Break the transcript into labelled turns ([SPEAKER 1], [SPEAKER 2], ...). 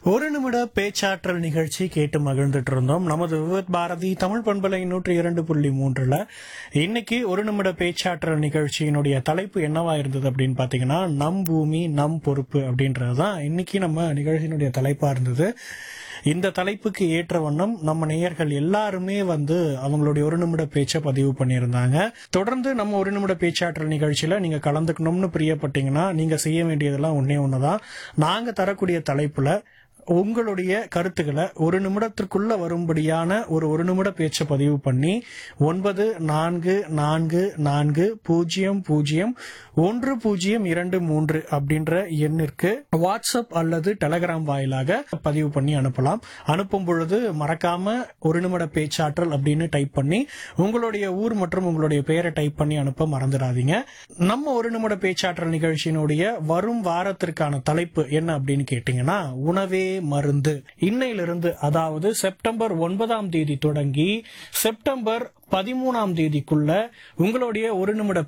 [SPEAKER 1] ஒரு நிமிட பேச்சாற்றல் நிகழ்ச்சி கேட்டு மகிழ்ந்துட்டு இருந்தோம் நமது விவத் பாரதி தமிழ் பண்பலை நூற்றி இரண்டு புள்ளி மூன்றுல இன்னைக்கு ஒரு நிமிட பேச்சாற்றல் நிகழ்ச்சியினுடைய தலைப்பு என்னவா இருந்தது அப்படின்னு பாத்தீங்கன்னா நம் பூமி நம் பொறுப்பு அப்படின்றதுதான் இன்னைக்கு நம்ம நிகழ்ச்சியினுடைய தலைப்பா இருந்தது இந்த தலைப்புக்கு ஏற்ற வண்ணம் நம்ம நேயர்கள் எல்லாருமே வந்து அவங்களுடைய ஒரு நிமிட பேச்சை பதிவு பண்ணியிருந்தாங்க தொடர்ந்து நம்ம ஒரு நிமிட பேச்சாற்றல் நிகழ்ச்சியில நீங்க கலந்துக்கணும்னு பிரியப்பட்டீங்கன்னா நீங்க செய்ய வேண்டியதெல்லாம் ஒன்னே ஒண்ணுதான் நாங்க தரக்கூடிய தலைப்புல உங்களுடைய கருத்துக்களை ஒரு நிமிடத்திற்குள்ள வரும்படியான ஒரு ஒரு நிமிட பேச்சை பதிவு பண்ணி ஒன்பது நான்கு நான்கு நான்கு பூஜ்ஜியம் பூஜ்ஜியம் ஒன்று பூஜ்ஜியம் இரண்டு மூன்று அப்படின்ற எண்ணிற்கு வாட்ஸ்அப் அல்லது டெலகிராம் வாயிலாக பதிவு பண்ணி அனுப்பலாம் அனுப்பும் பொழுது மறக்காம ஒரு நிமிட பேச்சாற்றல் அப்படின்னு டைப் பண்ணி உங்களுடைய ஊர் மற்றும் உங்களுடைய பெயரை டைப் பண்ணி அனுப்ப மறந்துடாதீங்க நம்ம ஒரு நிமிட பேச்சாற்றல் நிகழ்ச்சியினுடைய வரும் வாரத்திற்கான தலைப்பு என்ன அப்படின்னு கேட்டீங்கன்னா உணவே மருந்து இன்னையிலிருந்து அதாவது செப்டம்பர் ஒன்பதாம் தேதி தொடங்கி செப்டம்பர் பதிமூணாம் தேதிக்குள்ள உங்களுடைய ஒரு நிமிட